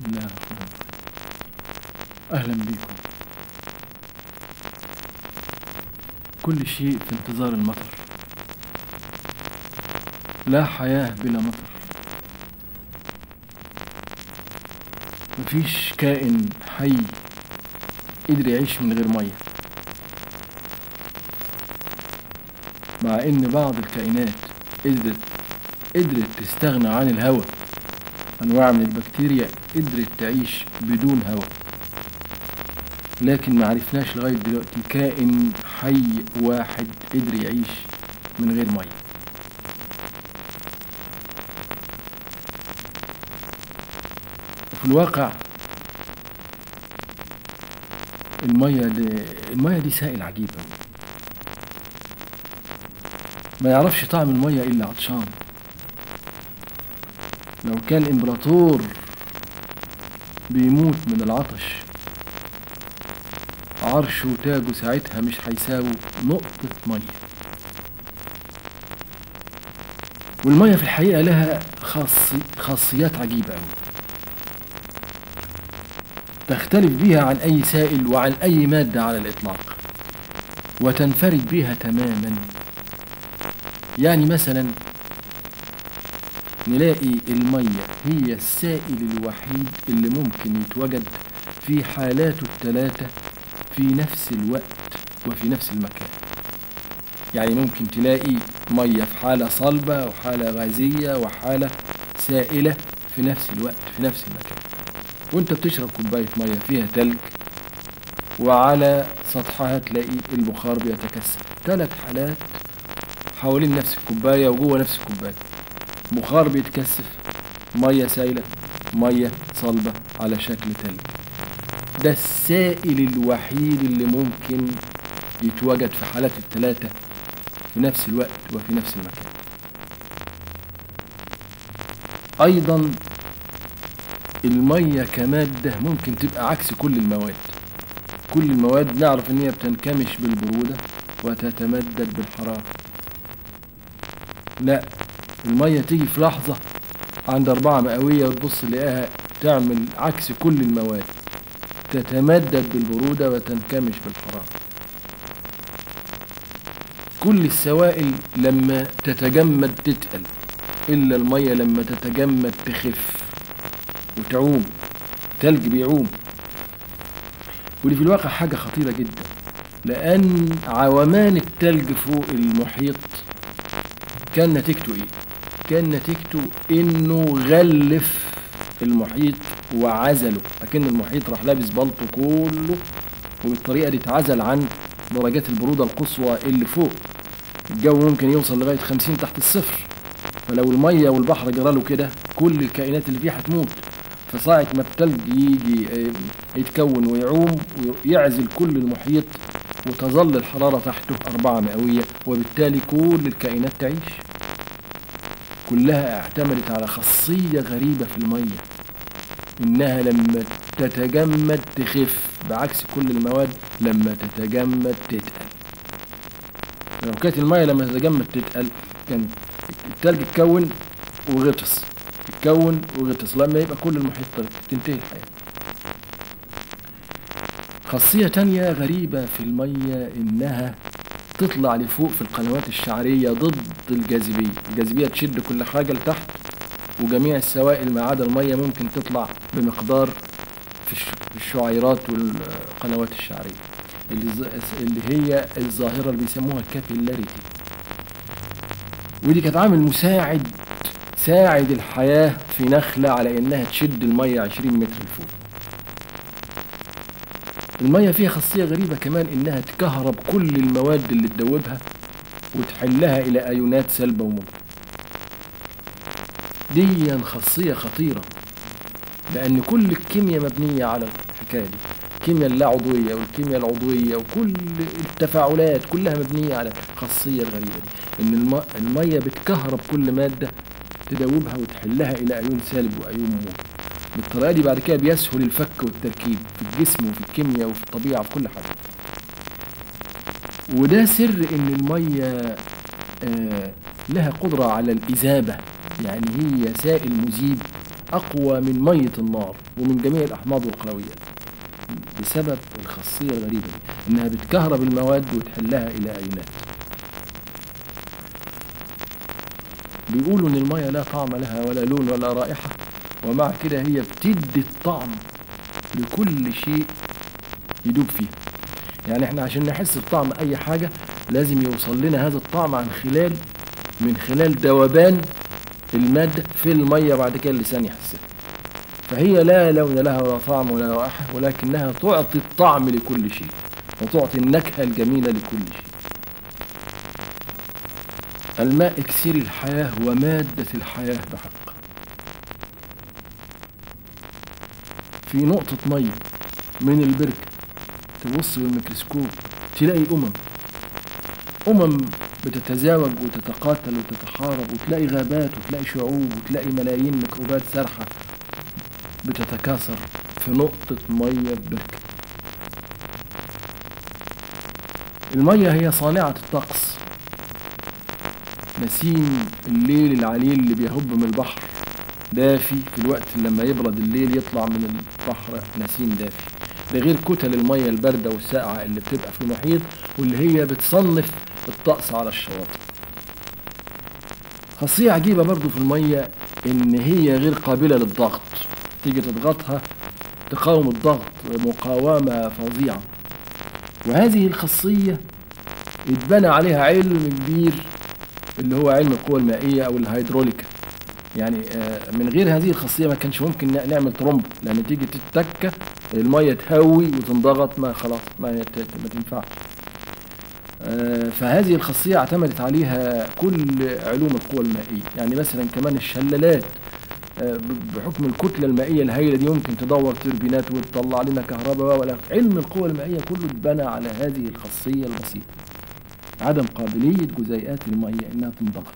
بسم الله الرحمن الرحيم أهلا بكم كل شيء في انتظار المطر لا حياة بلا مطر مفيش كائن حي قدر يعيش من غير مية مع إن بعض الكائنات قدرت قدرت تستغنى عن الهواء أنواع من البكتيريا قدرت تعيش بدون هواء لكن ما عرفناش لغاية دلوقتي كائن حي واحد قدر يعيش من غير مية وفي الواقع المية دي المية دي سائل عجيب أوي. ما يعرفش طعم المية إلا عطشان لو كان إمبراطور بيموت من العطش عرشه وتاجه ساعتها مش هيساوي نقطة مية والمية في الحقيقة لها خاصي خاصيات عجيبة أوي تختلف بيها عن أي سائل وعن أي مادة على الإطلاق وتنفرد بيها تماما يعني مثلا نلاقي المية هي السائل الوحيد اللي ممكن يتوجد في حالاته الثلاثة في نفس الوقت وفي نفس المكان يعني ممكن تلاقي مية في حالة صلبة وحالة غازية وحالة سائلة في نفس الوقت في نفس المكان وانت بتشرب كوباية مية فيها تلج وعلى سطحها تلاقي البخار بيتكثف ثلاث حالات حوالين نفس الكوباية وجوه نفس الكوباية بخار بيتكثف مية سايلة مية صلبة على شكل تلج ده السائل الوحيد اللي ممكن يتوجد في حالات الثلاثة في نفس الوقت وفي نفس المكان أيضا المية كمادة ممكن تبقى عكس كل المواد كل المواد نعرف ان هي بتنكمش بالبرودة وتتمدد بالحرارة لا المية تيجي في لحظة عند أربعة مئوية وتبص تلاقيها تعمل عكس كل المواد تتمدد بالبرودة وتنكمش بالحرارة كل السوائل لما تتجمد تتقل إلا المية لما تتجمد تخف وتعوم تلج بيعوم ودي في الواقع حاجة خطيرة جدا لأن عومان التلج فوق المحيط كان نتيجته إيه؟ كان نتيجته إنه غلف المحيط وعزله لكن المحيط راح لابس بلطه كله وبالطريقة دي اتعزل عن درجات البرودة القصوى اللي فوق الجو ممكن يوصل لغاية 50 تحت الصفر فلو المية والبحر جراله كده كل الكائنات اللي فيه هتموت فساعة ما التلج يجي يتكون ويعوم ويعزل كل المحيط وتظل الحرارة تحته أربعة مئوية وبالتالي كل الكائنات تعيش كلها اعتمدت على خاصية غريبة في المية إنها لما تتجمد تخف بعكس كل المواد لما تتجمد تتقل لو كانت المية لما تتجمد تتقل كان التلج اتكون وغطس اتكون وغطس لما يبقى كل المحيط تنتهي الحياة خاصية تانية غريبة في المية إنها تطلع لفوق في القنوات الشعرية ضد الجاذبية الجاذبية تشد كل حاجة لتحت وجميع السوائل ما عدا المية ممكن تطلع بمقدار في الشعيرات والقنوات الشعرية اللي هي الظاهرة اللي بيسموها كابيلاريتي ودي كانت عامل مساعد ساعد الحياة في نخلة على إنها تشد المية 20 متر لفوق المية فيها خاصية غريبة كمان إنها تكهرب كل المواد اللي تدوبها وتحلها إلى أيونات سلبة وموجبة دي خاصية خطيرة لأن كل الكيمياء مبنية على الحكاية دي الكيمياء اللا عضوية والكيمياء العضوية وكل التفاعلات كلها مبنية على الخاصية الغريبة دي إن المية بتكهرب كل مادة تدوبها وتحلها إلى أيون سالب وأيون موجب بالطريقة دي بعد كده بيسهل الفك والتركيب في الجسم وفي الكيمياء وفي الطبيعة في كل حاجة وده سر إن المية آه لها قدرة على الإذابة يعني هي سائل مذيب أقوى من مية النار ومن جميع الأحماض والقلويات بسبب الخاصية الغريبة دي إنها بتكهرب المواد وتحلها إلى أينات بيقولوا إن المية لا طعم لها ولا لون ولا رائحة ومع كده هي بتدي الطعم لكل شيء يدوب فيه يعني احنا عشان نحس بطعم اي حاجة لازم يوصل لنا هذا الطعم عن خلال من خلال ذوبان المادة في المية بعد كده اللسان يحسها فهي لا لون لها ولا طعم ولا رائحة ولكنها تعطي الطعم لكل شيء وتعطي النكهة الجميلة لكل شيء الماء اكسير الحياة ومادة الحياة بحق في نقطة مية من البركة تبص بالميكروسكوب تلاقي أمم أمم بتتزاوج وتتقاتل وتتحارب وتلاقي غابات وتلاقي شعوب وتلاقي ملايين ميكروبات سارحة بتتكاثر في نقطة مية في بركة المية هي صانعة الطقس نسيم الليل العليل اللي بيهب من البحر دافي في الوقت اللي لما يبرد الليل يطلع من البحر نسيم دافي ده غير كتل المية الباردة والساقعة اللي بتبقى في المحيط واللي هي بتصنف الطقس على الشواطئ خاصية عجيبة برضو في المية إن هي غير قابلة للضغط تيجي تضغطها تقاوم الضغط مقاومة فظيعة وهذه الخاصية اتبنى عليها علم كبير اللي هو علم القوى المائية أو الهيدروليكا يعني آه، من غير هذه الخاصية ما كانش ممكن ن- نعمل ترمب لأن تيجي تتكة المية تهوي وتنضغط ما خلاص ما يت- ما تنفعش آه، فهذه الخاصية اعتمدت عليها كل علوم القوى المائية يعني مثلا كمان الشلالات آه، ب- بحكم الكتلة المائية الهائلة دي ممكن تدور توربينات وتطلع لنا كهرباء ولا علم القوى المائية كله اتبنى على هذه الخاصية البسيطة عدم قابلية جزيئات المية إنها تنضغط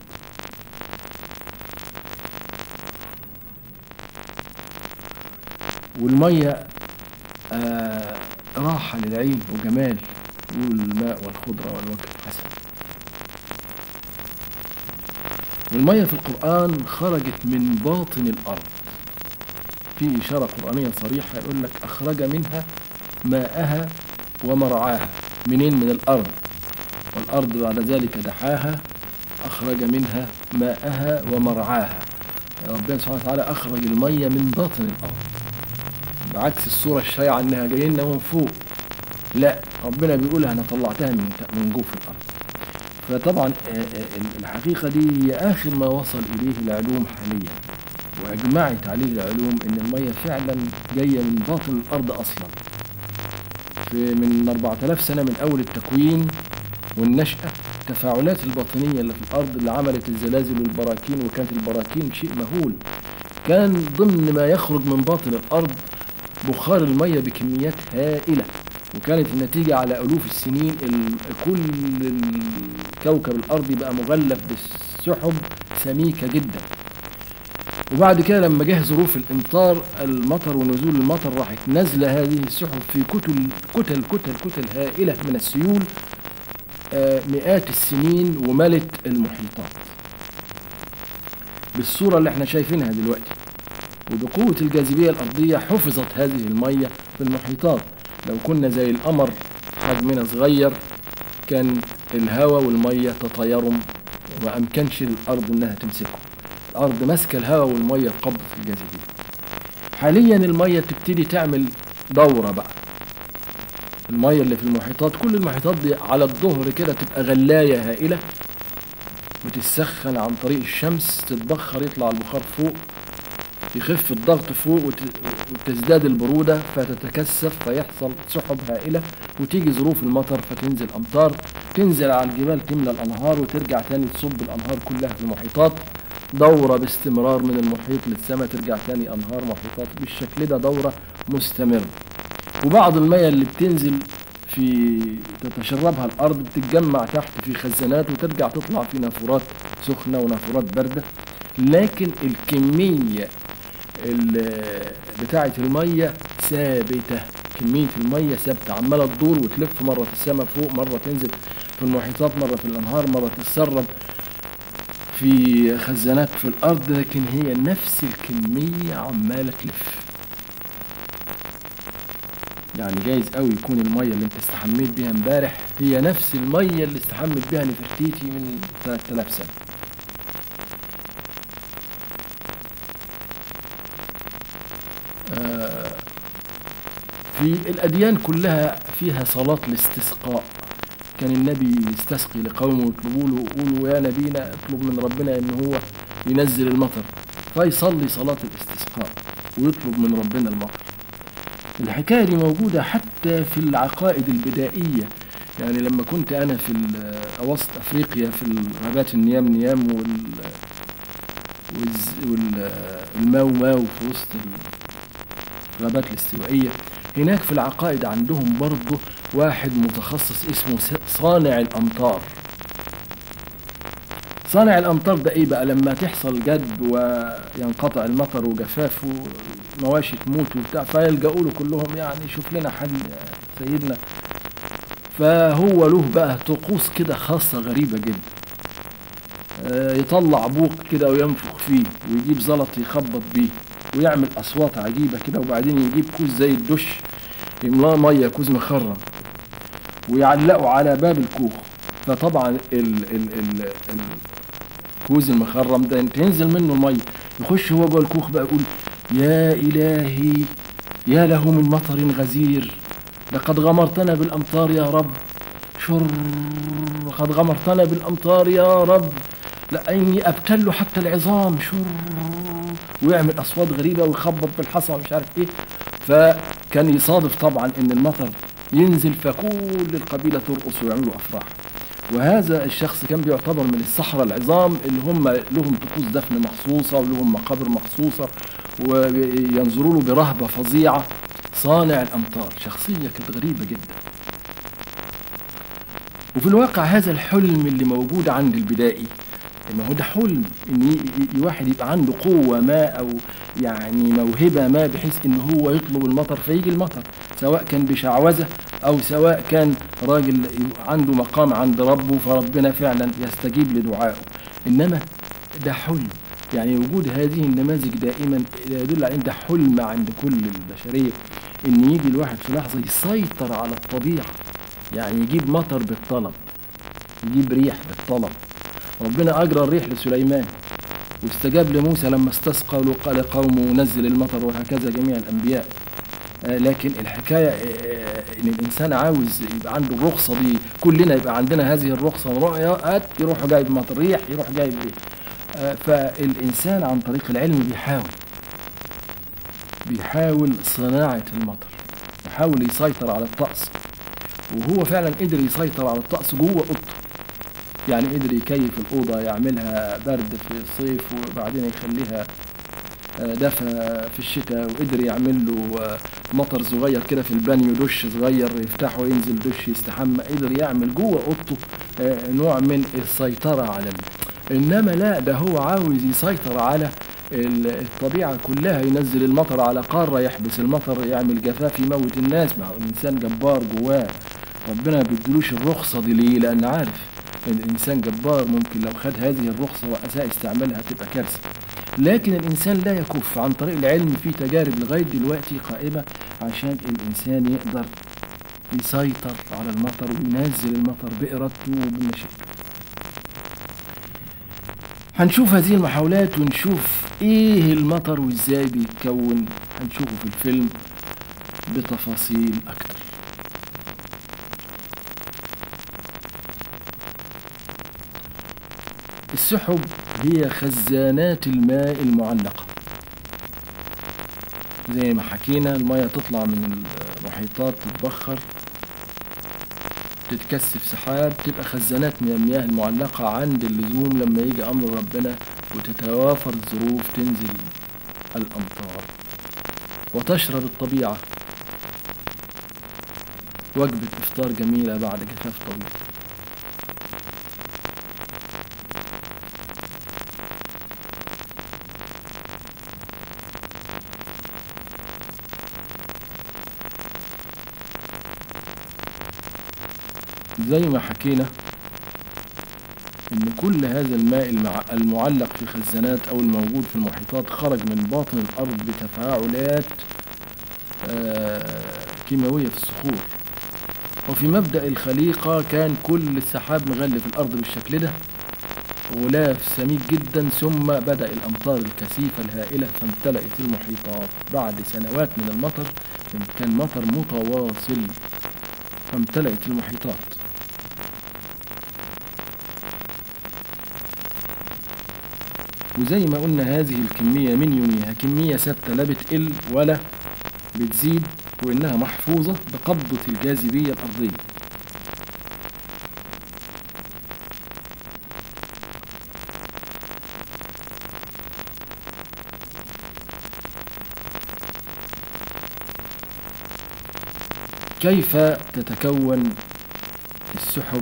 والمية آه راحة للعين وجمال والماء والخضرة والوجه الحسن والمية في القرآن خرجت من باطن الأرض في إشارة قرآنية صريحة يقول لك أخرج منها ماءها ومرعاها منين من الأرض والأرض بعد ذلك دحاها أخرج منها ماءها ومرعاها ربنا سبحانه وتعالى أخرج المية من باطن الأرض بعكس الصورة الشائعة إنها جاية لنا من فوق لا ربنا بيقول أنا طلعتها من من جوف الأرض فطبعا آه، آه، الحقيقة دي هي آخر ما وصل إليه العلوم حاليا وأجمعت عليه العلوم إن المية فعلا جاية من باطن الأرض أصلا في من 4000 سنة من أول التكوين والنشأة التفاعلات الباطنية اللي في الأرض اللي عملت الزلازل والبراكين وكانت البراكين شيء مهول كان ضمن ما يخرج من باطن الأرض بخار المية بكميات هائلة وكانت النتيجة على ألوف السنين ال- كل الكوكب الأرضي بقى مغلف بالسحب سميكة جدا وبعد كده لما جه ظروف الامطار المطر ونزول المطر راحت نازله هذه السحب في كتل كتل كتل كتل هائله من السيول آه، مئات السنين وملت المحيطات بالصوره اللي احنا شايفينها دلوقتي وبقوه الجاذبيه الارضيه حفظت هذه الميه في المحيطات لو كنا زي القمر حجمنا صغير كان الهواء والميه تطيروا وما امكنش للارض انها تمسكه الارض ماسكه الهواء والميه بقبضه الجاذبيه حاليا الميه تبتدي تعمل دوره بقى الميه اللي في المحيطات كل المحيطات دي على الظهر كده تبقى غلايه هائله بتسخن عن طريق الشمس تتبخر يطلع البخار فوق يخف الضغط فوق وت... وتزداد البرودة فتتكثف فيحصل سحب هائلة وتيجي ظروف المطر فتنزل أمطار تنزل على الجبال تملى الأنهار وترجع تاني تصب الأنهار كلها في المحيطات دورة باستمرار من المحيط للسماء ترجع تاني أنهار محيطات بالشكل ده دورة مستمرة وبعض المياه اللي بتنزل في تتشربها الأرض بتتجمع تحت في خزانات وترجع تطلع في نافورات سخنة ونافورات باردة لكن الكمية ال- بتاعة المية ثابتة كمية المية ثابتة عمالة تدور وتلف مرة في السماء فوق مرة تنزل في المحيطات مرة في الأنهار مرة تتسرب في خزانات في الأرض لكن هي نفس الكمية عمالة تلف يعني جايز قوي يكون المية اللي انت استحميت بيها امبارح هي نفس المية اللي استحمت بيها نفرتيتي من 3000 سنة آه، في الأديان كلها فيها صلاة الاستسقاء كان النبي يستسقي لقومه ويطلبوا له يقولوا يا نبينا اطلب من ربنا ان هو ينزل المطر فيصلي صلاة الاستسقاء ويطلب من ربنا المطر الحكاية دي موجودة حتى في العقائد البدائية يعني لما كنت أنا في ال- أوسط أفريقيا في الغابات النيام نيام وال والز- وال- الماو ماو في وسط الغابات الاستوائية هناك في العقائد عندهم برضه واحد متخصص اسمه س- صانع الأمطار صانع الأمطار ده إيه بقى لما تحصل جد وينقطع المطر وجفاف ومواشي تموت وبتاع فيلجأوا له كلهم يعني شوف لنا حل يا سيدنا فهو له بقى طقوس كده خاصة غريبة جدا آه، يطلع بوق كده وينفخ فيه ويجيب زلط يخبط بيه ويعمل أصوات عجيبة كده وبعدين يجيب كوز زي الدش يملاه مية كوز مخرم ويعلقه على باب الكوخ فطبعا ال ال ال الكوز المخرم ده تنزل منه المية يخش هو جوه الكوخ بقى يقول يا إلهي يا له من مطر غزير لقد غمرتنا بالأمطار يا رب شر قد غمرتنا بالأمطار يا رب لأني أبتل حتى العظام شر ويعمل أصوات غريبة ويخبط بالحصى مش عارف إيه فكان يصادف طبعا إن المطر ينزل فكل القبيلة ترقص ويعملوا أفراح وهذا الشخص كان بيعتبر من السحرة العظام اللي هم لهم طقوس دفن مخصوصة ولهم مقابر مخصوصة وينظروا له برهبة فظيعة صانع الأمطار شخصية كانت غريبة جدا وفي الواقع هذا الحلم اللي موجود عند البدائي ما هو ده حلم ان ي- ي- واحد يبقى عنده قوه ما او يعني موهبه ما بحيث ان هو يطلب المطر فيجي المطر سواء كان بشعوذه او سواء كان راجل عنده مقام عند ربه فربنا فعلا يستجيب لدعائه انما ده حلم يعني وجود هذه النماذج دائما يدل على ان ده حلم عند كل البشريه ان يجي الواحد في لحظه يسيطر على الطبيعه يعني يجيب مطر بالطلب يجيب ريح بالطلب ربنا أجرى الريح لسليمان واستجاب لموسى لما استسقى قال قومه نزل المطر وهكذا جميع الأنبياء آه، لكن الحكاية آه، إن الإنسان عاوز يبقى عنده الرخصة دي كلنا يبقى عندنا هذه الرخصة نروح هات يروح جايب مطر ريح يروح جايب ريح آه، فالإنسان عن طريق العلم بيحاول بيحاول صناعة المطر يحاول يسيطر على الطقس وهو فعلا قدر يسيطر على الطقس جوه اوضته يعني قدر يكيف الأوضة يعملها برد في الصيف وبعدين يخليها آه، دفى في الشتاء وقدر يعمل له آه، مطر صغير كده في البانيو دش صغير يفتحه ينزل دش يستحمى قدر يعمل جوه اوضته آه، نوع من السيطرة على ال... انما لا ده هو عاوز يسيطر على ال- الطبيعة كلها ينزل المطر على قارة يحبس المطر يعمل جفاف يموت الناس ما هو الإنسان جبار جواه ربنا ما بيدلوش الرخصة دي ليه لأن عارف إن الإنسان جبار ممكن لو خد هذه الرخصة وأساء استعمالها تبقى كارثة لكن الإنسان لا يكف عن طريق العلم في تجارب لغاية دلوقتي قائمة عشان الإنسان يقدر يسيطر على المطر وينزل المطر بإرادته وبمشيئته هنشوف هذه المحاولات ونشوف ايه المطر وازاي بيتكون هنشوفه في الفيلم بتفاصيل اكتر السحب هي خزانات الماء المعلقة زي ما حكينا المية تطلع من المحيطات تتبخر تتكثف سحاب تبقى خزانات من المياه المعلقة عند اللزوم لما يجي أمر ربنا وتتوافر الظروف تنزل الأمطار وتشرب الطبيعة وجبة إفطار جميلة بعد جفاف طويل زي ما حكينا ان كل هذا الماء المع- المعلق في خزانات او الموجود في المحيطات خرج من باطن الارض بتفاعلات آه، كيماوية في الصخور وفي مبدأ الخليقة كان كل السحاب مغلف الأرض بالشكل ده غلاف سميك جدا ثم بدأ الأمطار الكثيفة الهائلة فامتلأت المحيطات بعد سنوات من المطر كان مطر متواصل فامتلأت المحيطات وزي ما قلنا هذه الكمية من يوميها كمية ثابتة لا بتقل ولا بتزيد وإنها محفوظة بقبضة الجاذبية الأرضية كيف تتكون السحب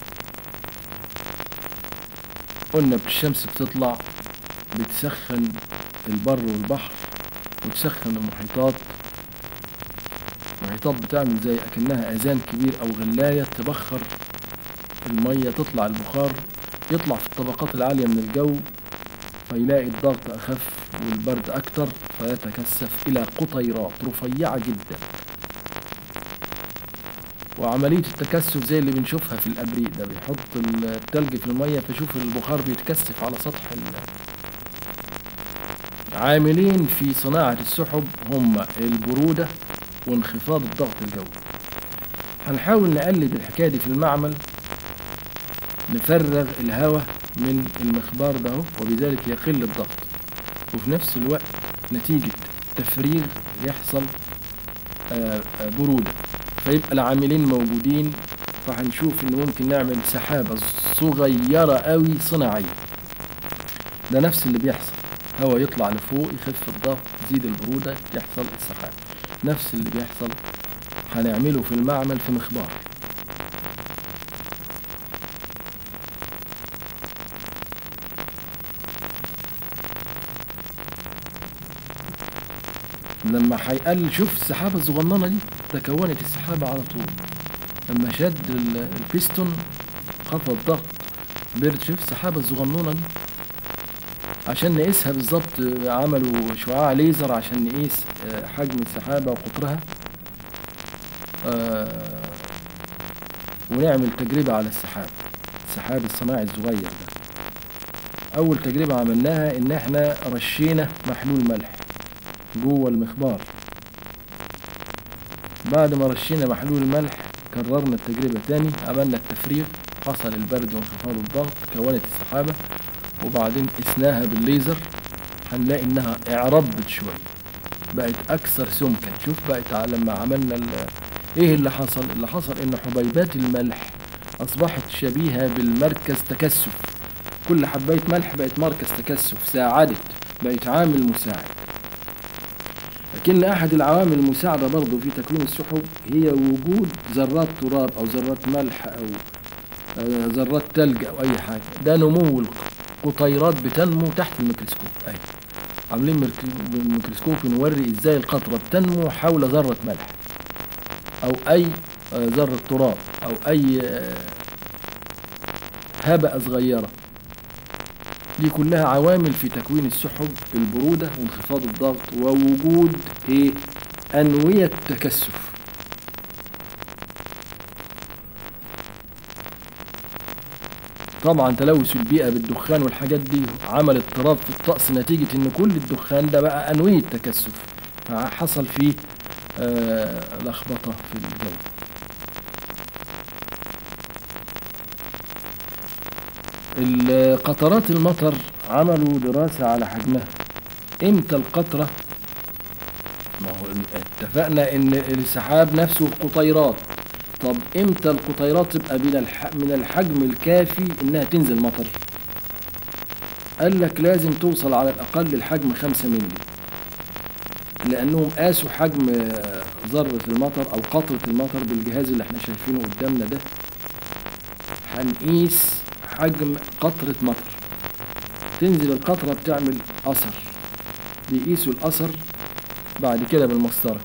قلنا الشمس بتطلع بتسخن البر والبحر وتسخن المحيطات المحيطات بتعمل زي اكنها اذان كبير او غلايه تبخر الميه تطلع البخار يطلع في الطبقات العاليه من الجو فيلاقي الضغط اخف والبرد اكتر فيتكثف الى قطيرات رفيعه جدا وعملية التكثف زي اللي بنشوفها في الأبريق ده بيحط التلج في المية فشوف البخار بيتكثف على سطح ال... عاملين في صناعة السحب هم البرودة وانخفاض الضغط الجوي هنحاول نقلد الحكاية دي في المعمل نفرغ الهواء من المخبار ده اهو، وبذلك يقل الضغط وفي نفس الوقت نتيجة تفريغ يحصل آه، آه، برودة فيبقى العاملين موجودين فهنشوف ان ممكن نعمل سحابة صغيرة قوي صناعية ده نفس اللي بيحصل هواء يطلع لفوق يخف الضغط تزيد البرودة يحصل السحاب نفس اللي بيحصل هنعمله في المعمل في مخبار لما هيقل شوف السحابة الصغننة دي تكونت السحابة على طول لما شد ال- البيستون خفض الضغط برد شوف السحابة الصغنونة دي عشان نقيسها بالظبط عملوا شعاع ليزر عشان نقيس آه، حجم السحابة وقطرها آه، ونعمل تجربة على السحاب السحاب الصناعي الصغير ده أول تجربة عملناها إن إحنا رشينا محلول ملح جوه المخبار بعد ما رشينا محلول الملح كررنا التجربة تاني عملنا التفريغ حصل البرد وانخفاض الضغط كونت السحابة وبعدين قسناها بالليزر هنلاقي انها اعربت شوية بقت اكثر سمكا شوف بقت ع- لما عملنا ال- ايه اللي حصل اللي حصل ان حبيبات الملح اصبحت شبيهة بالمركز تكثف كل حباية ملح بقت مركز تكثف ساعدت بقت عامل مساعد لكن أحد العوامل المساعدة برضه في تكوين السحب هي وجود ذرات تراب أو ذرات ملح أو آه، ذرات تلج أو أي حاجة ده نمو القطيرات بتنمو تحت الميكروسكوب أي عاملين مرك- بالميكروسكوب نوري إزاي القطرة بتنمو حول ذرة ملح أو أي آه، ذرة تراب أو أي آه، هبأة صغيرة دي كلها عوامل في تكوين السحب البرودة وانخفاض الضغط ووجود ايه أنوية تكثف طبعا تلوث البيئة بالدخان والحاجات دي عمل اضطراب في الطقس نتيجة ان كل الدخان ده بقى أنوية تكثف فحصل فيه آه لخبطة في الجو القطرات المطر عملوا دراسة على حجمها امتى القطرة ما هو اتفقنا ان السحاب نفسه قطيرات طب امتى القطيرات تبقى من الح- من الحجم الكافي انها تنزل مطر قال لك لازم توصل على الاقل الحجم خمسة مللي لانهم قاسوا حجم آه، ذرة المطر او قطرة المطر بالجهاز اللي احنا شايفينه قدامنا ده هنقيس حجم قطرة مطر تنزل القطرة بتعمل أثر بيقيسوا الأثر بعد كده بالمسطرة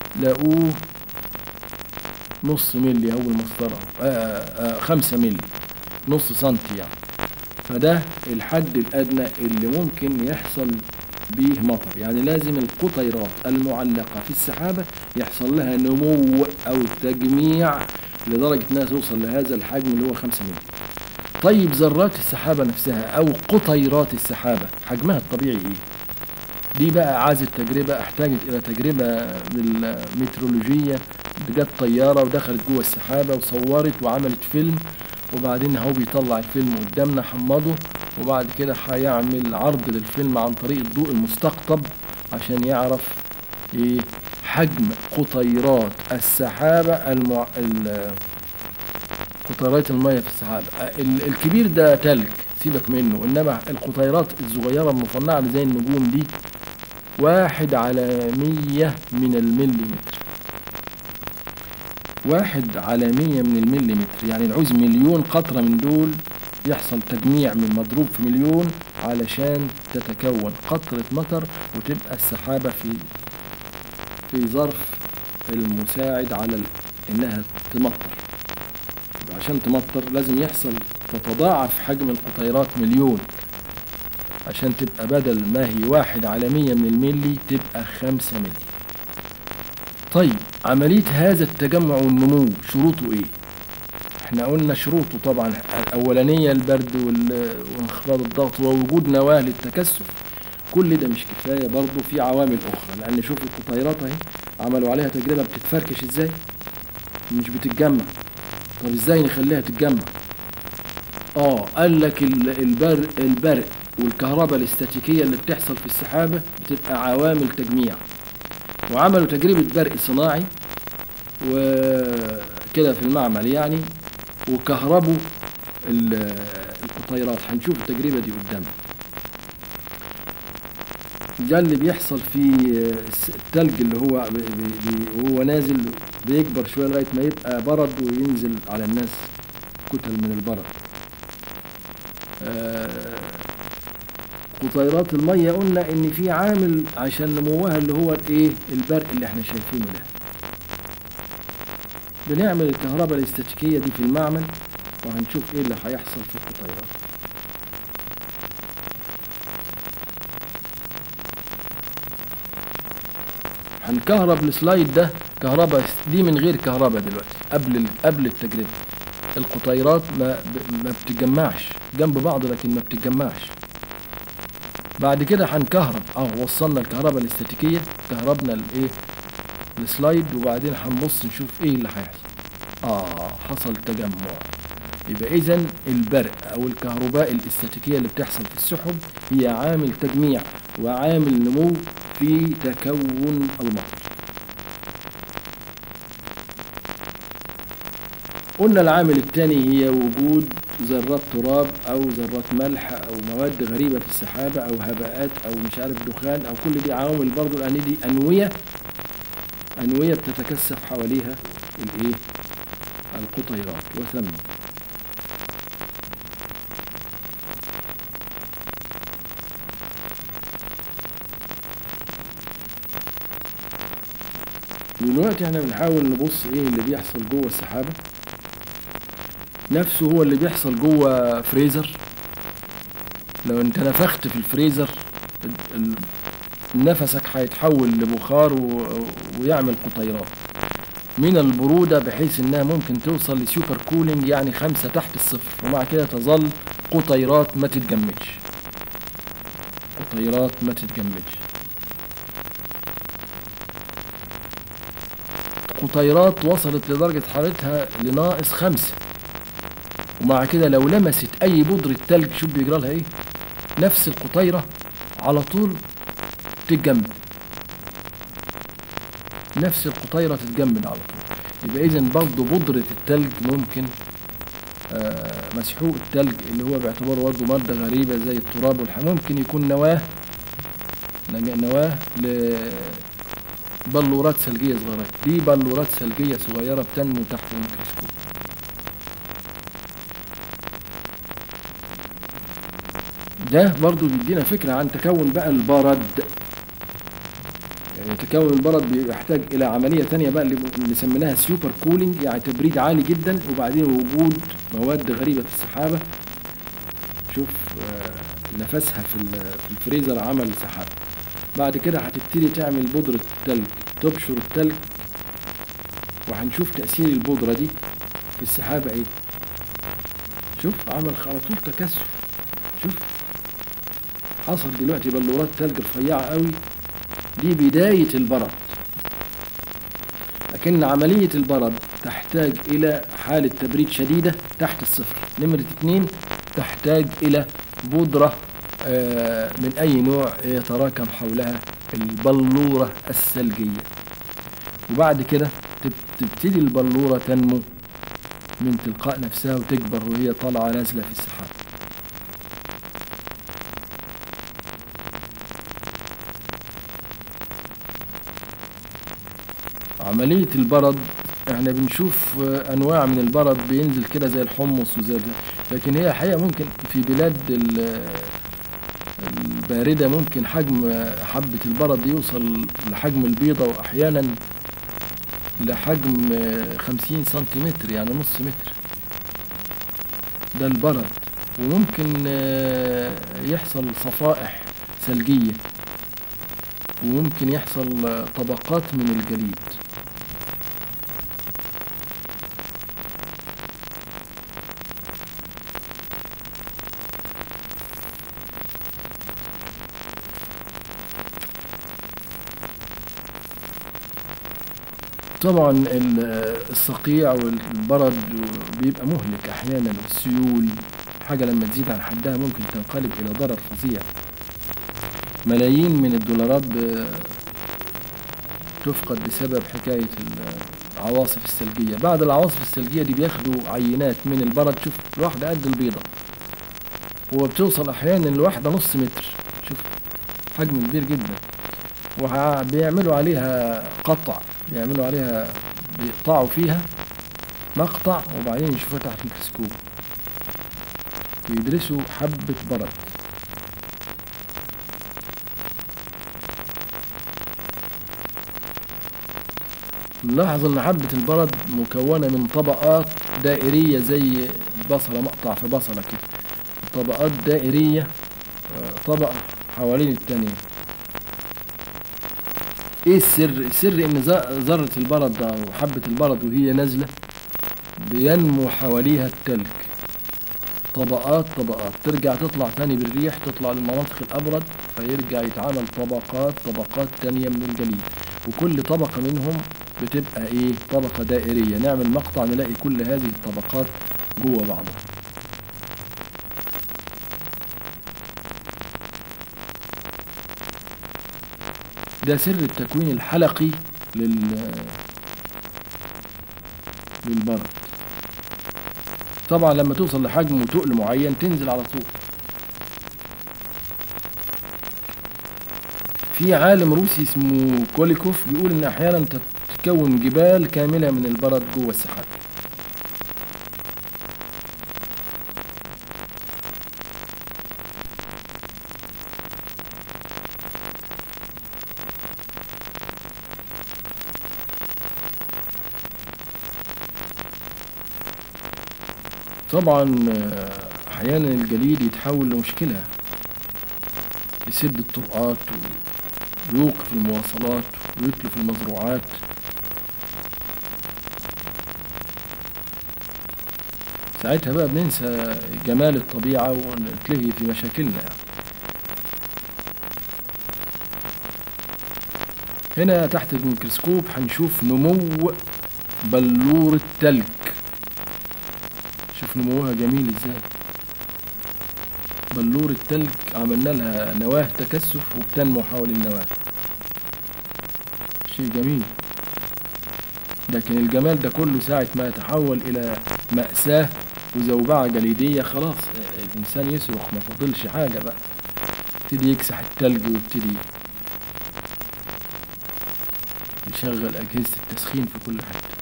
لاقوه نص ملي أو المسطرة آه آه خمسة ملي نص سنتي يعني فده الحد الأدنى اللي ممكن يحصل به مطر يعني لازم القطيرات المعلقة في السحابة يحصل لها نمو أو تجميع لدرجة أنها توصل لهذا الحجم اللي هو 5 مللي طيب ذرات السحابة نفسها أو قطيرات السحابة حجمها الطبيعي إيه؟ دي بقى عايزة تجربة احتاجت إلى تجربة بالمترولوجية جت طيارة ودخلت جوه السحابة وصورت وعملت فيلم وبعدين هو بيطلع الفيلم قدامنا حمضه وبعد كده هيعمل عرض للفيلم عن طريق الضوء المستقطب عشان يعرف ايه حجم قطيرات السحابة المع... ال... قطيرات المية في السحابة ال... الكبير ده تلج سيبك منه انما القطيرات الصغيرة المصنعة اللي زي النجوم دي واحد على مية من المليمتر واحد على مية من المليمتر يعني نعوز مليون قطرة من دول يحصل تجميع من مضروب في مليون علشان تتكون قطرة مطر وتبقى السحابة في في ظرف المساعد على ال- انها تمطر يبقى عشان تمطر لازم يحصل تتضاعف حجم القطيرات مليون عشان تبقى بدل ما هي واحد على مية من الملي تبقى خمسة ملي طيب عملية هذا التجمع والنمو شروطه ايه؟ احنا قلنا شروطه طبعا الاولانية البرد وال- وانخفاض الضغط ووجود نواة للتكثف كل ده مش كفاية برضه في عوامل اخرى لان شوف القطيرات اهي عملوا عليها تجربة بتتفركش ازاي مش بتتجمع طب ازاي نخليها تتجمع اه قال لك ال- البرق البرق والكهرباء الاستاتيكية اللي بتحصل في السحابة بتبقى عوامل تجميع وعملوا تجربة برق صناعي وكده في المعمل يعني وكهربوا ال- القطيرات هنشوف التجربة دي قدام ده اللي بيحصل في الس- التلج اللي هو بي- بي- بي- وهو نازل بيكبر شوية لغاية ما يبقى برد وينزل على الناس كتل من البرد آه، قطيرات المية قلنا ان في عامل عشان نموها اللي هو الايه البرق اللي احنا شايفينه ده بنعمل الكهرباء الاستاتيكية دي في المعمل وهنشوف ايه اللي هيحصل في القطيرات هنكهرب السلايد ده كهرباء دي من غير كهرباء دلوقتي قبل ال- قبل التجربة القطيرات ما ب- ما بتتجمعش جنب بعض لكن ما بتتجمعش بعد كده هنكهرب اه وصلنا الكهرباء الاستاتيكية كهربنا الايه السلايد وبعدين هنبص نشوف ايه اللي هيحصل اه حصل تجمع يبقى اذا البرق او الكهرباء الاستاتيكية اللي بتحصل في السحب هي عامل تجميع وعامل نمو في تكون المطر قلنا العامل الثاني هي وجود ذرات تراب او ذرات ملح او مواد غريبه في السحابه او هباءات او مش عارف دخان او كل دي عوامل برضو لان دي انويه انويه بتتكثف حواليها الايه القطيرات وثمن دلوقتي احنا بنحاول نبص ايه اللي بيحصل جوه السحابه نفسه هو اللي بيحصل جوه فريزر لو انت نفخت في الفريزر ال- ال- نفسك هيتحول لبخار و... ويعمل قطيرات من البرودة بحيث انها ممكن توصل لسوبر كولينج يعني خمسة تحت الصفر ومع كده تظل قطيرات ما تتجمدش قطيرات ما تتجمدش قطيرات وصلت لدرجة حرارتها لناقص خمسة ومع كده لو لمست أي بودرة تلج شوف بيجرى لها إيه نفس القطيرة على طول تتجمد نفس القطيرة تتجمد على طول يبقى إذا برضه بودرة التلج ممكن آه، مسحوق التلج اللي هو باعتباره برضه مادة غريبة زي التراب والح ممكن يكون نواة نواة لبلورات ثلجية صغيرة دي بلورات ثلجية صغيرة بتنمو تحت الميكروسكوب ده برضو بيدينا فكرة عن تكون بقى البرد يعني تكون البرد بيحتاج الى عمليه تانية بقى اللي اللي سميناها سوبر كولينج يعني تبريد عالي جدا وبعدين وجود مواد غريبه السحابه شوف آه، نفسها في ال- في الفريزر عمل سحاب بعد كده هتبتدي تعمل بودرة تلج تبشر التلج وهنشوف تأثير البودرة دي في السحابة ايه شوف عمل على طول تكثف شوف حصل دلوقتي بلورات تلج رفيعة قوي دي بداية البرد لكن عملية البرد تحتاج إلى حالة تبريد شديدة تحت الصفر نمرة اتنين تحتاج إلى بودرة آه، من أي نوع يتراكم حولها البلورة الثلجية وبعد كده تب- تبتدي البلورة تنمو من تلقاء نفسها وتكبر وهي طالعة نازلة في السحاب عملية البرد احنا بنشوف آه، انواع من البرد بينزل كده زي الحمص وزي ال- لكن هي حقيقة ممكن في بلاد ال- الباردة ممكن حجم آه، حبة البرد يوصل لحجم البيضة واحيانا لحجم آه، خمسين سنتيمتر يعني نص متر ده البرد وممكن آه، يحصل صفائح ثلجية وممكن يحصل آه، طبقات من الجليد طبعا ال- الصقيع والبرد بيبقى مهلك احيانا والسيول حاجه لما تزيد عن حدها ممكن تنقلب الى ضرر فظيع ملايين من الدولارات ب- تفقد بسبب حكايه العواصف الثلجيه بعد العواصف الثلجيه دي بياخدوا عينات من البرد شوف الواحده قد البيضه وبتوصل احيانا لواحده نص متر شوف حجم كبير جدا وبيعملوا عليها قطع بيعملوا عليها بيقطعوا فيها مقطع وبعدين يشوفوها تحت الميكروسكوب ويدرسوا حبة برد نلاحظ ان حبة البرد مكونة من طبقات دائرية زي البصلة مقطع في بصلة كده طبقات دائرية آه، طبقة حوالين التانية ايه السر السر ان ذ- ذرة البرد ده او حبة البرد وهي نازلة بينمو حواليها التلج طبقات طبقات ترجع تطلع تاني بالريح تطلع للمناطق الابرد فيرجع يتعمل طبقات طبقات تانية من الجليد وكل طبقة منهم بتبقى ايه طبقة دائرية نعمل مقطع نلاقي كل هذه الطبقات جوه بعضها ده سر التكوين الحلقي لل للبرد طبعا لما توصل لحجم وتقل معين تنزل على طول في عالم روسي اسمه كوليكوف بيقول ان احيانا تتكون جبال كامله من البرد جوه السحاب طبعا آه، احيانا الجليد يتحول لمشكله يسد الطرقات ويوقف المواصلات ويتلف المزروعات ساعتها بقى بننسى جمال الطبيعة ونتلهي في مشاكلنا يعني. هنا تحت الميكروسكوب هنشوف نمو بلورة تلج شوف نموها جميل ازاي بلورة تلج عملنا لها نواة تكثف وبتنمو حول النواة شيء جميل لكن الجمال ده كله ساعة ما يتحول إلى مأساة وزوبعة جليدية خلاص الإنسان يصرخ ما فضلش حاجة بقى يبتدي يكسح التلج ويبتدي يشغل أجهزة التسخين في كل حتة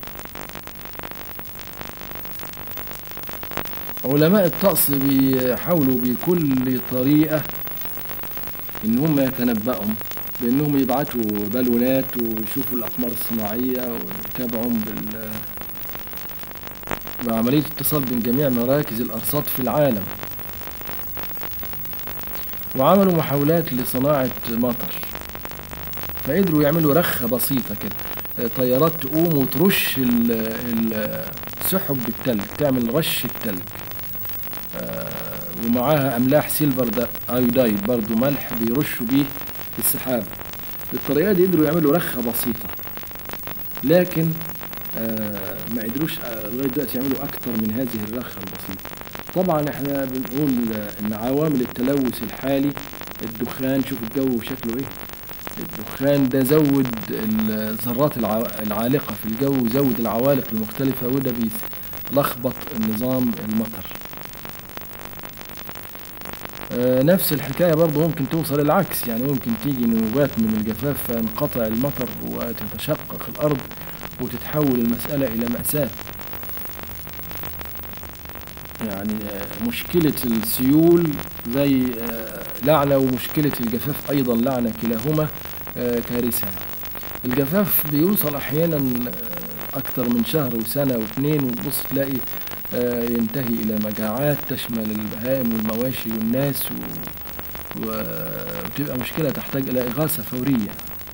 علماء الطقس بيحاولوا بكل طريقة إن هم يتنبأوا بانهم يبعتوا بالونات ويشوفوا الاقمار الصناعيه ويتابعهم بال بعمليه اتصال بين جميع مراكز الارصاد في العالم وعملوا محاولات لصناعه مطر فقدروا يعملوا رخه بسيطه كده طيارات تقوم وترش ال- ال- السحب بالتلج تعمل رش التلج آه، ومعاها املاح سيلفر ده ايودايد برضو ملح بيرشوا بيه السحاب بالطريقه دي قدروا يعملوا رخه بسيطه لكن آه، ما قدروش آه، لغايه دلوقتي يعملوا اكتر من هذه الرخه البسيطه طبعا احنا بنقول آه، ان عوامل التلوث الحالي الدخان شوف الجو شكله ايه الدخان ده زود الذرات الع- العالقة في الجو زود العوالق المختلفة وده بيلخبط النظام المطر آه، نفس الحكاية برضه ممكن توصل العكس يعني ممكن تيجي نوبات من الجفاف فينقطع المطر وتتشقق الأرض وتتحول المسألة إلى مأساة يعني آه، مشكلة السيول زي آه، لعنة ومشكلة الجفاف أيضا لعنة كلاهما آه، كارثة الجفاف بيوصل أحيانا آه، أكتر من شهر وسنة واثنين وتبص تلاقي آه، ينتهي إلى مجاعات تشمل البهائم والمواشي والناس و... و... وتبقى مشكلة تحتاج إلى إغاثة فورية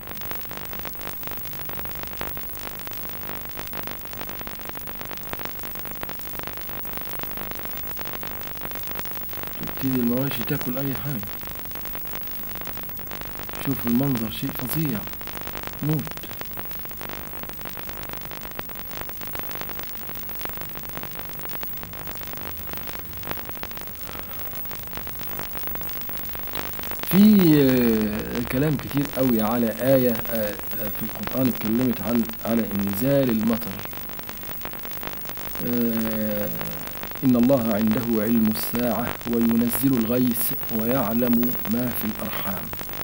تبتدي المواشي تاكل أي حاجة شوفوا المنظر شيء فظيع موت في آه، كلام كتير قوي على آية آه، آه، في القرآن اتكلمت عن على إنزال المطر آه، إن الله عنده علم الساعة وينزل الغيث ويعلم ما في الأرحام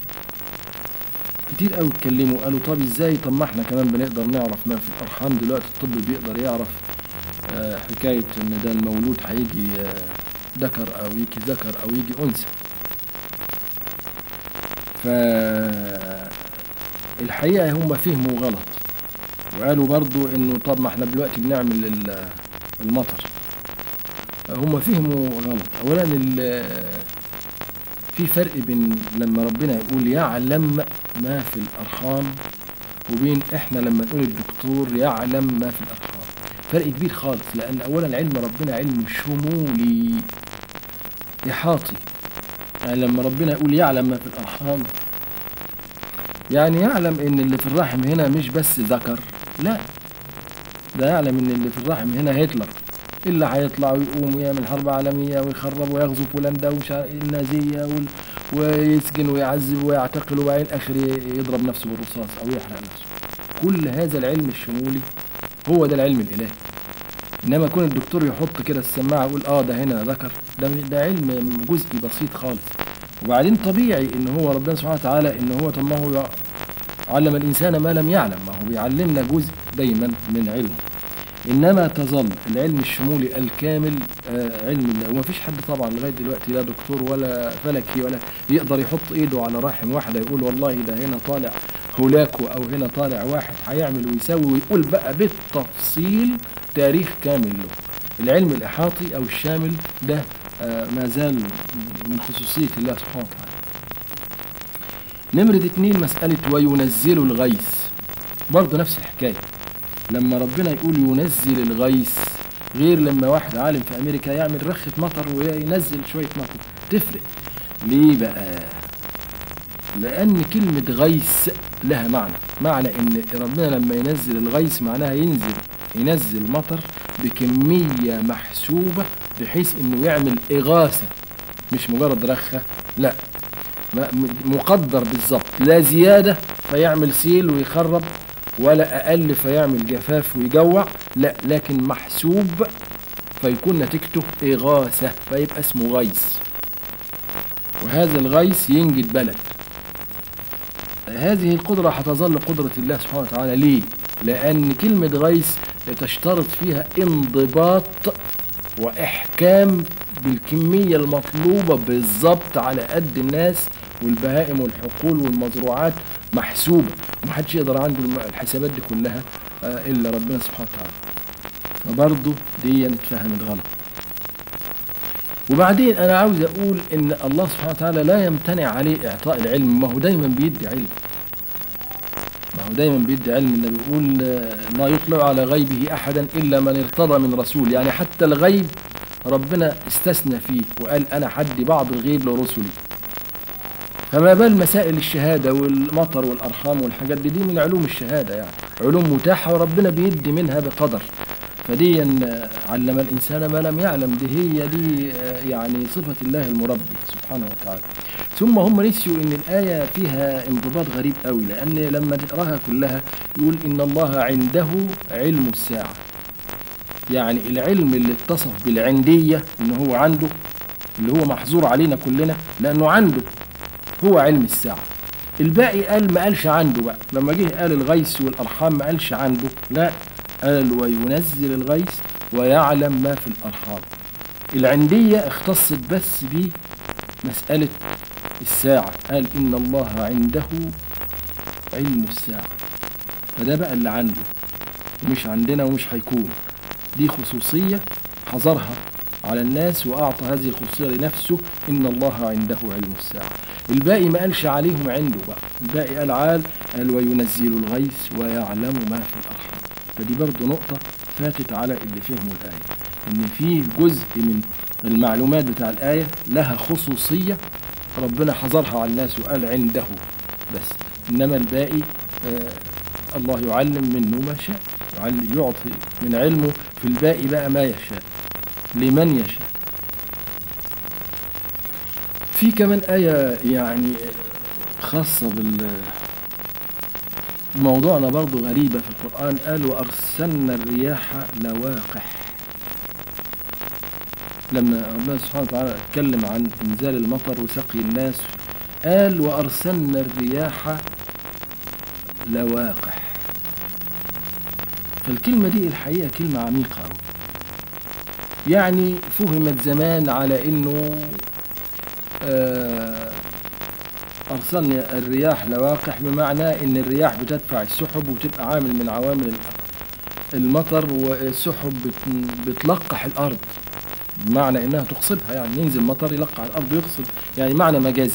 كتير قوي اتكلموا قالوا طب ازاي طب ما احنا كمان بنقدر نعرف ما في الأرحام دلوقتي الطب بيقدر يعرف آه، حكاية إن ده المولود هيجي آه، ذكر أو يجي ذكر أو يجي أنثى فالحقيقة هم فهموا غلط وقالوا برضو انه طب ما احنا دلوقتي بنعمل ال- المطر هم فهموا غلط اولا ال- في فرق بين لما ربنا يقول يعلم ما في الارحام وبين احنا لما نقول الدكتور يعلم ما في الارحام فرق كبير خالص لان اولا علم ربنا علم شمولي احاطي يعني لما ربنا يقول يعلم ما في الارحام يعني يعلم ان اللي في الرحم هنا مش بس ذكر لا ده يعلم ان اللي في الرحم هنا هتلر اللي هيطلع ويقوم ويعمل حرب عالمية ويخرب ويغزو بولندا ومش عارف- النازية وال... ويسجن ويعذب ويعتقل وبعدين اخر ي- يضرب نفسه بالرصاص او يحرق نفسه كل هذا العلم الشمولي هو ده العلم الالهي انما كون الدكتور يحط كده السماعه يقول اه ده هنا ذكر ده ده علم جزئي بسيط خالص وبعدين طبيعي ان هو ربنا سبحانه وتعالى ان هو طب ما هو يع- علم الانسان ما لم يعلم ما هو بيعلمنا جزء دايما من علمه انما تظل العلم الشمولي الكامل آه، علم الله وما فيش حد طبعا لغايه دلوقتي لا دكتور ولا فلكي ولا يقدر يحط ايده على رحم واحده يقول والله ده هنا طالع هولاكو او هنا طالع واحد هيعمل ويسوي ويقول بقى بالتفصيل تاريخ كامل له العلم الاحاطي او الشامل ده آه، ما زال من خصوصيه الله سبحانه وتعالى نمرة اتنين مسألة وينزل الغيث برضه نفس الحكاية لما ربنا يقول ينزل الغيث غير لما واحد عالم في أمريكا يعمل رخة مطر وينزل شوية مطر تفرق ليه بقى لأن كلمة غيث لها معنى معنى إن ربنا لما ينزل الغيث معناها ينزل ينزل مطر بكمية محسوبة بحيث إنه يعمل إغاثة مش مجرد رخة لا ما- م- مقدر بالظبط لا زيادة فيعمل سيل ويخرب ولا أقل فيعمل جفاف ويجوع لا لكن محسوب فيكون نتيجته إغاثة فيبقى اسمه غيث وهذا الغيث ينجد بلد هذه القدرة هتظل قدرة الله سبحانه وتعالى ليه؟ لأن كلمة غيث تشترط فيها انضباط وإحكام بالكمية المطلوبة بالظبط على قد الناس والبهائم والحقول والمزروعات محسوبة ومحدش يقدر عنده الم- الحسابات دي كلها آه، إلا ربنا سبحانه وتعالى فبرضه دي اتفهمت غلط وبعدين أنا عاوز أقول إن الله سبحانه وتعالى لا يمتنع عليه إعطاء العلم ما هو دايما بيدي علم ما هو دايما بيدي علم النبي بيقول آه، لا يطلع على غيبه أحدا إلا من ارتضى من رسول يعني حتى الغيب ربنا استثنى فيه وقال أنا حدي بعض الغيب لرسلي فما بال مسائل الشهادة والمطر والأرحام والحاجات دي دي من علوم الشهادة يعني علوم متاحة وربنا بيدي منها بقدر فدي آه، علم الإنسان ما لم يعلم دي هي دي آه، يعني صفة الله المربي سبحانه وتعالى ثم هم نسيوا ان الآية فيها انضباط غريب قوي لأن لما تقراها كلها يقول إن الله عنده علم الساعة يعني العلم اللي اتصف بالعندية إن هو عنده اللي هو محظور علينا كلنا لأنه عنده هو علم الساعة الباقي قال ما قالش عنده بقى لما جه قال الغيث والأرحام ما قالش عنده لا قال وينزل الغيث ويعلم ما في الأرحام العندية اختصت بس بمسألة الساعة قال إن الله عنده علم الساعة فده بقى اللي عنده ومش عندنا ومش هيكون دي خصوصية حظرها على الناس وأعطى هذه الخصوصية لنفسه إن الله عنده علم الساعة الباقي ما قالش عليهم عنده بقى الباقي قال عال قال وينزل الغيث ويعلم ما في الأرحام فدي برضو نقطة فاتت على اللي فهموا الآية إن في جزء من المعلومات بتاع الآية لها خصوصية ربنا حظرها على الناس وقال عنده بس إنما الباقي آه الله يعلم منه ما شاء يعل- يعطي من علمه في الباقي بقى ما يشاء لمن يشاء في كمان آية يعني خاصة بال موضوعنا برضو غريبة في القرآن قال وأرسلنا الرياح لواقح لما ربنا سبحانه وتعالى اتكلم عن إنزال المطر وسقي الناس قال وأرسلنا الرياح لواقح فالكلمة دي الحقيقة كلمة عميقة أوي يعني فهمت زمان على إنه آه، أرسلنا الرياح لواقح بمعنى إن الرياح بتدفع السحب وتبقى عامل من عوامل ال- المطر والسحب بت- بتلقح الأرض بمعنى إنها تقصبها يعني ينزل مطر يلقح الأرض ويقصب يعني معنى مجازي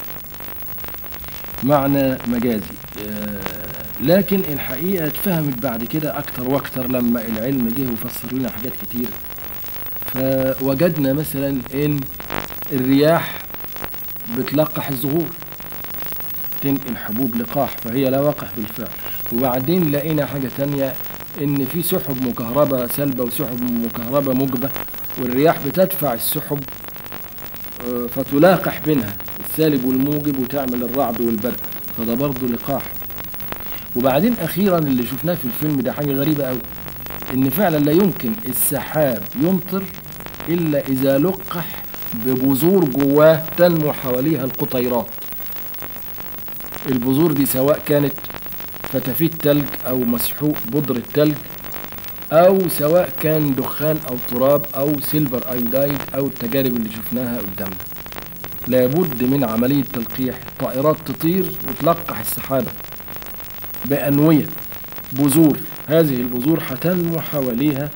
معنى مجازي آه، لكن الحقيقة اتفهمت بعد كده أكتر وأكتر لما العلم جه وفسر لنا حاجات كتير فوجدنا مثلا إن الرياح بتلقح الزهور تنقل حبوب لقاح فهي لواقح بالفعل وبعدين لقينا حاجة تانية إن في سحب مكهربة سلبة وسحب مكهربة موجبة والرياح بتدفع السحب آه، فتلاقح بينها السالب والموجب وتعمل الرعد والبرق فده برضه لقاح وبعدين أخيرا اللي شفناه في الفيلم ده حاجة غريبة أوي إن فعلا لا يمكن السحاب يمطر إلا إذا لقح ببذور جواه تنمو حواليها القطيرات البذور دي سواء كانت فتافيت تلج أو مسحوق بودرة تلج أو سواء كان دخان أو تراب أو سيلفر أيودايد أو التجارب اللي شفناها قدامنا لابد من عملية تلقيح طائرات تطير وتلقح السحابة بأنوية بذور هذه البذور هتنمو حواليها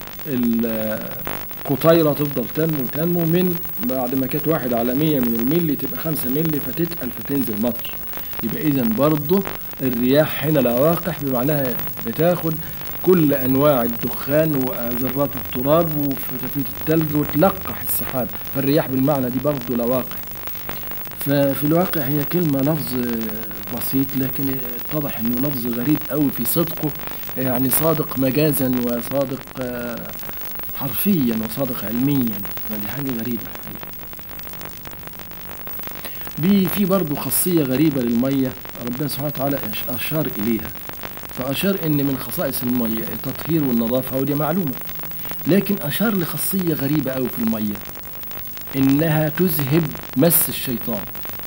القطيرة تفضل تنمو تنمو من بعد ما كانت واحد على مية من الملي تبقى خمسة ملي فتتقل فتنزل مطر يبقى إذا برضه الرياح هنا لواقح بمعناها بتاخد كل أنواع الدخان وذرات التراب وفتافيت التلج وتلقح السحاب فالرياح بالمعنى دي برضه لواقح ففي الواقع هي كلمة لفظ بسيط لكن اتضح انه لفظ غريب قوي في صدقه يعني صادق مجازا وصادق آه، حرفيا وصادق علميا فدي حاجة غريبة الحقيقة. بي في برضه خاصية غريبة للمية ربنا سبحانه وتعالى أش- أشار إليها فأشار إن من خصائص المية التطهير والنظافة ودي معلومة لكن أشار لخاصية غريبة أوي في المية إنها تذهب مس الشيطان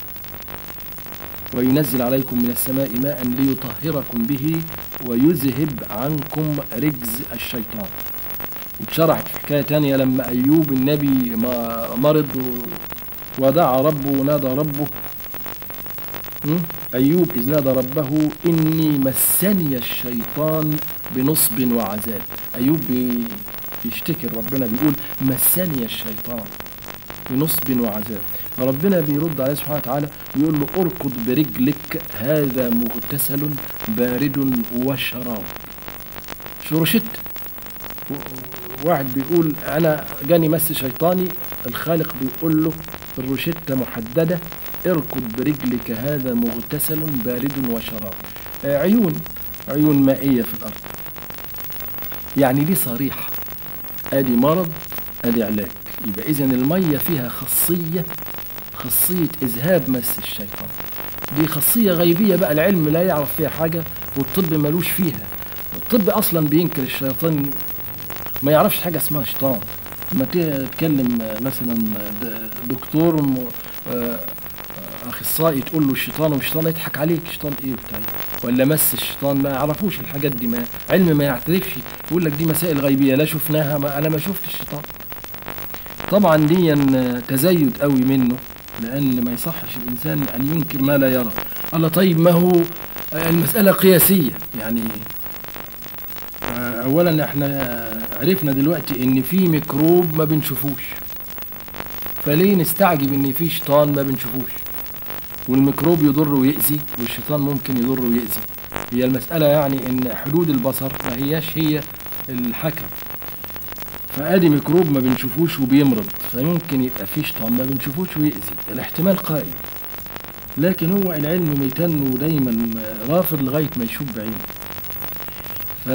وينزل عليكم من السماء ماء ليطهركم به ويذهب عنكم رجز الشيطان واتشرحت في حكاية تانية لما أيوب النبي ما- مرض و- ودعا ربه ونادى ربه م? أيوب إذ نادى ربه إني مسني الشيطان بنصب وعذاب أيوب بي- بيشتكي ربنا بيقول مسني الشيطان بنصب وعذاب فربنا بيرد عليه سبحانه وتعالى ويقول له اركض برجلك هذا مغتسل بارد وشراب شروشت واحد بيقول انا جاني مس شيطاني الخالق بيقول له الروشتة محددة اركض برجلك هذا مغتسل بارد وشراب آه، عيون عيون مائية في الأرض يعني دي صريحة ادي مرض ادي علاج يبقى اذا المية فيها خاصية خاصية اذهاب مس الشيطان دي خاصية غيبية بقى العلم لا يعرف فيها حاجة والطب ملوش فيها الطب اصلا بينكر الشيطان ما يعرفش حاجة اسمها شيطان لما ت- تكلم آه، مثلا د- دكتور م- آه، اخصائي تقول له الشيطان والشيطان يضحك عليك شيطان ايه وبتاع ولا مس الشيطان ما يعرفوش الحاجات دي ما علم ما يعترفش يقول لك دي مسائل غيبيه لا شفناها ما انا ما شفت الشيطان طبعا دي تزايد قوي منه لان ما يصحش الانسان ان ينكر ما لا يرى الله طيب ما هو المساله قياسيه يعني اولا احنا عرفنا دلوقتي ان في ميكروب ما بنشوفوش فليه نستعجب ان في شيطان ما بنشوفوش والميكروب يضر ويأذي والشيطان ممكن يضر ويأذي هي المسألة يعني ان حدود البصر ما هياش هي الحكم فادي ميكروب ما بنشوفوش وبيمرض فيمكن يبقى في شيطان ما بنشوفوش ويأذي الاحتمال قائم لكن هو العلم ميتن ودايما رافض لغاية ما يشوف بعينه ف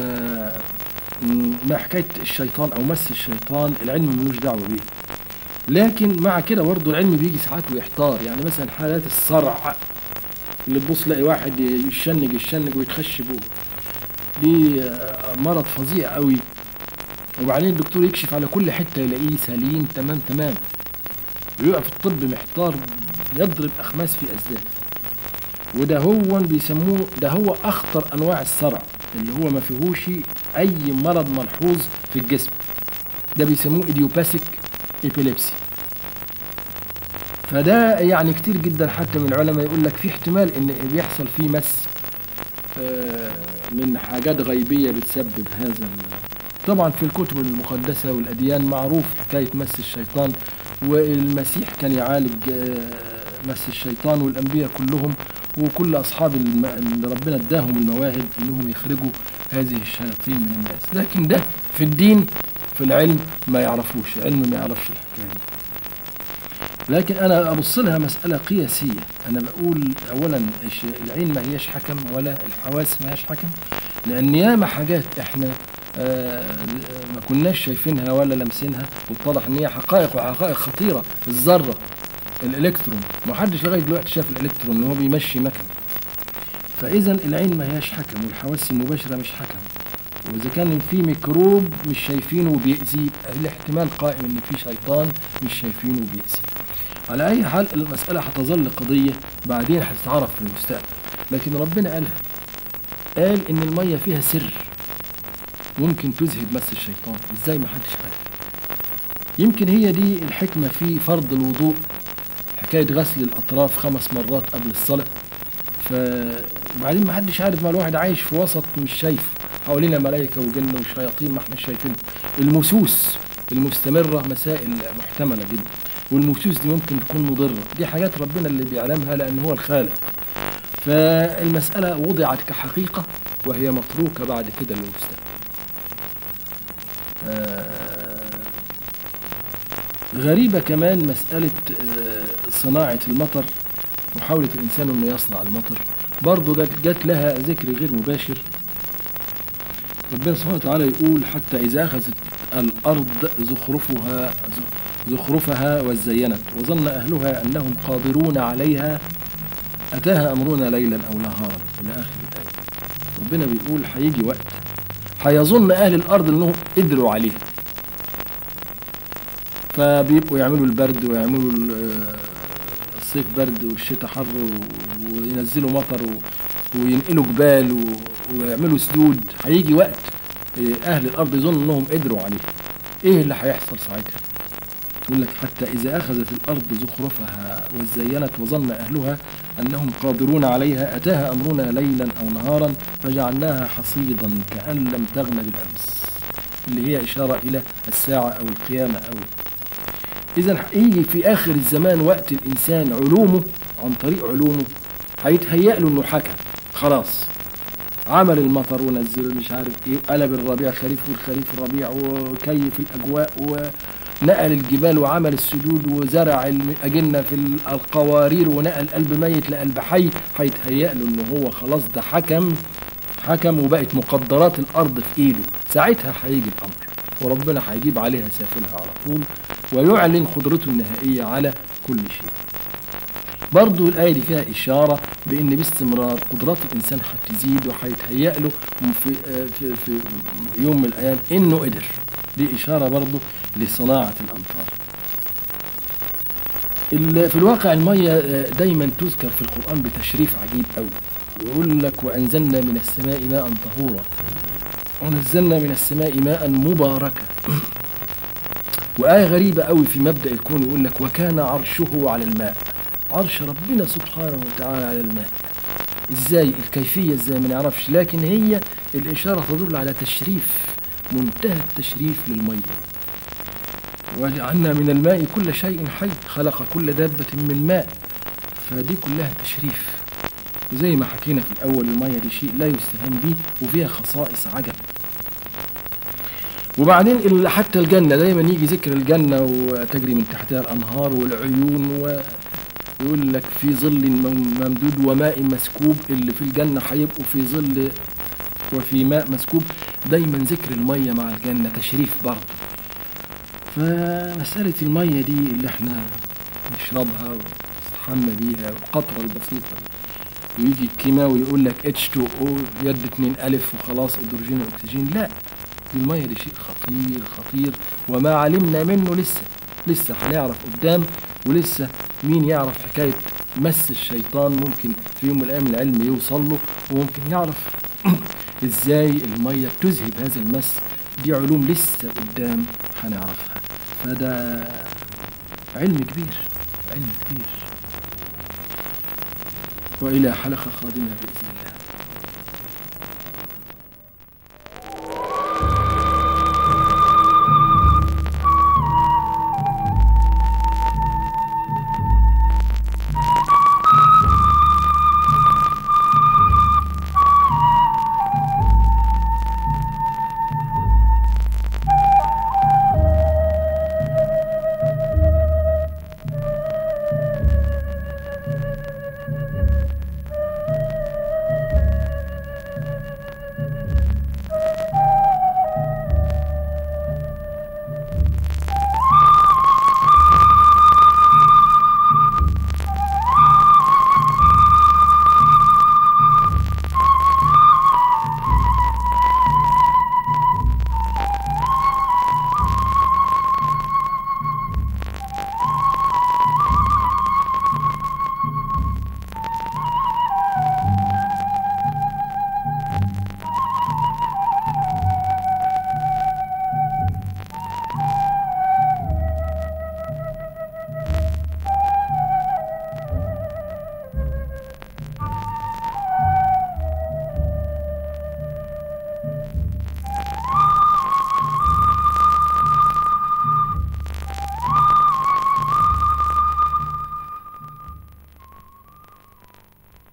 ما حكاية الشيطان أو مس الشيطان العلم ملوش دعوة بيه لكن مع كده برضه العلم بيجي ساعات ويحتار يعني مثلا حالات الصرع اللي تبص تلاقي واحد يشنج يشنج ويتخشب دي آه، مرض فظيع قوي وبعدين الدكتور يكشف على كل حته يلاقيه سليم تمام تمام ويقف الطب محتار يضرب اخماس في اسداد وده هو بيسموه ده هو اخطر انواع الصرع اللي هو ما فيهوش اي مرض ملحوظ في الجسم ده بيسموه ايديوباثيك ايبيليبسي فده يعني كتير جدا حتى من العلماء يقول لك في احتمال ان بيحصل فيه مس آه، من حاجات غيبيه بتسبب هذا ال- طبعا في الكتب المقدسه والاديان معروف حكايه مس الشيطان والمسيح كان يعالج آه، مس الشيطان والانبياء كلهم وكل اصحاب الم... اللي ربنا اداهم المواهب انهم يخرجوا هذه الشياطين من الناس لكن ده في الدين في العلم ما يعرفوش العلم ما يعرفش الحكايه دي لكن انا ابص لها مساله قياسيه انا بقول اولا الش- العين ما هياش حكم ولا الحواس ما هياش حكم لان ياما حاجات احنا آه، ما كناش شايفينها ولا لامسينها واتضح ان هي حقائق وحقائق خطيره الذره الالكترون ما حدش لغايه دلوقتي شاف الالكترون ان هو بيمشي مكنه فاذا العين ما هياش حكم والحواس المباشره مش حكم واذا كان في ميكروب مش شايفينه وبيأذي يبقى الاحتمال قائم ان في شيطان مش شايفينه وبيأذي على اي حال المساله هتظل قضيه بعدين هتتعرف في المستقبل لكن ربنا قالها قال ان الميه فيها سر ممكن تذهب مس الشيطان ازاي ما حدش عارف يمكن هي دي الحكمه في فرض الوضوء حكايه غسل الاطراف خمس مرات قبل الصلاه ف وبعدين ما حدش عارف ما الواحد عايش في وسط مش شايفه حوالينا ملائكه وجن وشياطين ما احنا شايفينهم المسوس المستمره مسائل محتمله جدا والمسوس دي ممكن تكون مضره دي حاجات ربنا اللي بيعلمها لان هو الخالق فالمساله وضعت كحقيقه وهي متروكه بعد كده للمستقبل آه، غريبة كمان مسألة آه، صناعة المطر محاولة الإنسان أنه يصنع المطر برضه جت, جت لها ذكر غير مباشر ربنا سبحانه وتعالى يقول حتى إذا أخذت الأرض زخرفها زخرفها وزينت وظن أهلها أنهم قادرون عليها أتاها أمرنا ليلا أو نهارا إلى آخر الآية ربنا بيقول هيجي وقت هيظن أهل الأرض أنهم قدروا عليها فبيبقوا يعملوا البرد ويعملوا ال- الصيف برد والشتاء حر و- وينزلوا مطر و- وينقلوا جبال و- ويعملوا سدود هيجي وقت إيه، أهل الأرض يظنوا أنهم قدروا عليه إيه اللي هيحصل ساعتها؟ يقول لك حتى إذا أخذت الأرض زخرفها وزينت وظن أهلها أنهم قادرون عليها أتاها أمرنا ليلا أو نهارا فجعلناها حصيدا كأن لم تغن بالأمس اللي هي إشارة إلى الساعة أو القيامة أو إذا يجي في آخر الزمان وقت الإنسان علومه عن طريق علومه هيتهيأ له إنه حكم خلاص عمل المطر ونزل مش عارف ايه قلب الربيع خريف والخريف ربيع وكيف الاجواء ونقل الجبال وعمل السدود وزرع الاجنه في القوارير ونقل قلب ميت لقلب حي هيتهيأ له ان هو خلاص ده حكم حكم وبقت مقدرات الارض في ايده ساعتها هيجي الامر وربنا هيجيب عليها سافلها على طول ويعلن قدرته النهائيه على كل شيء برضو الآية دي فيها إشارة بأن باستمرار قدرات الإنسان هتزيد وهيتهيأ له في, في, في يوم من الأيام إنه قدر دي إشارة برضو لصناعة الأمطار في الواقع المية دايما تذكر في القرآن بتشريف عجيب قوي يقول لك وأنزلنا من السماء ماء طهورا ونزلنا من السماء ماء مباركا وآية غريبة قوي في مبدأ الكون يقول لك وكان عرشه على الماء عرش ربنا سبحانه وتعالى على الماء ازاي الكيفية ازاي ما نعرفش لكن هي الإشارة تدل على تشريف منتهى التشريف للمية وجعلنا من الماء كل شيء حي خلق كل دابة من ماء فدي كلها تشريف وزي ما حكينا في الأول المية دي شيء لا يستهان به وفيها خصائص عجب وبعدين حتى الجنة دايما يجي ذكر الجنة وتجري من تحتها الأنهار والعيون و يقول لك في ظل ممدود وماء مسكوب اللي في الجنة هيبقوا في ظل وفي ماء مسكوب دايما ذكر المية مع الجنة تشريف برضه فمسألة المية دي اللي احنا نشربها ونستحمى بيها القطرة البسيطة ويجي الكيماوي يقول لك H2O يد 2 ألف وخلاص هيدروجين وأكسجين لا دي المية دي شيء خطير خطير وما علمنا منه لسه لسه هنعرف قدام ولسه مين يعرف حكاية مس الشيطان ممكن في يوم من الأيام العلم يوصل له وممكن يعرف ازاي المية تذهب هذا المس دي علوم لسه قدام هنعرفها فده علم كبير علم كبير وإلى حلقة قادمة بإذن الله